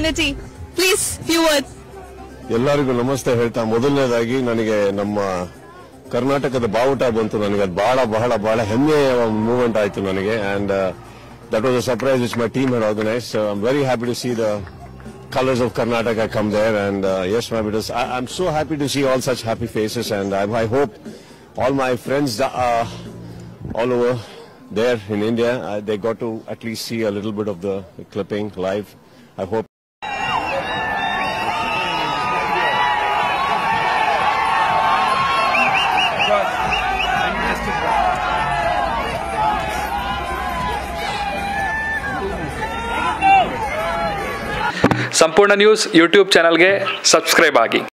opportunity. Please, few words. ಎಲ್ಲರಿಗೂ ನಮಸ್ತೆ ಹೇಳ್ತಾ ಮೊದಲನೇದಾಗಿ ನನಗೆ ನಮ್ಮ ಕರ್ನಾಟಕದ ಬಾವುಟ ಬಂತು ನನಗೆ ಅದು ಬಹಳ ಬಹಳ ಬಹಳ ಹೆಮ್ಮೆಯ ಮೂವ್ಮೆಂಟ್ ಆಯ್ತು ನನಗೆ and that was a surprise which my team had organise I am very happy to see the colors of Karnataka come there and uh, yes ma'am it is I, I'm so happy to see all such happy faces and I, I hope all my friends uh, all over there in India uh, they got to at least see a little bit of the clipping live I hope ಸಂಪೂರ್ಣ news YouTube ಚಾನಲ್ಗೆ subscribe ಆಗಿ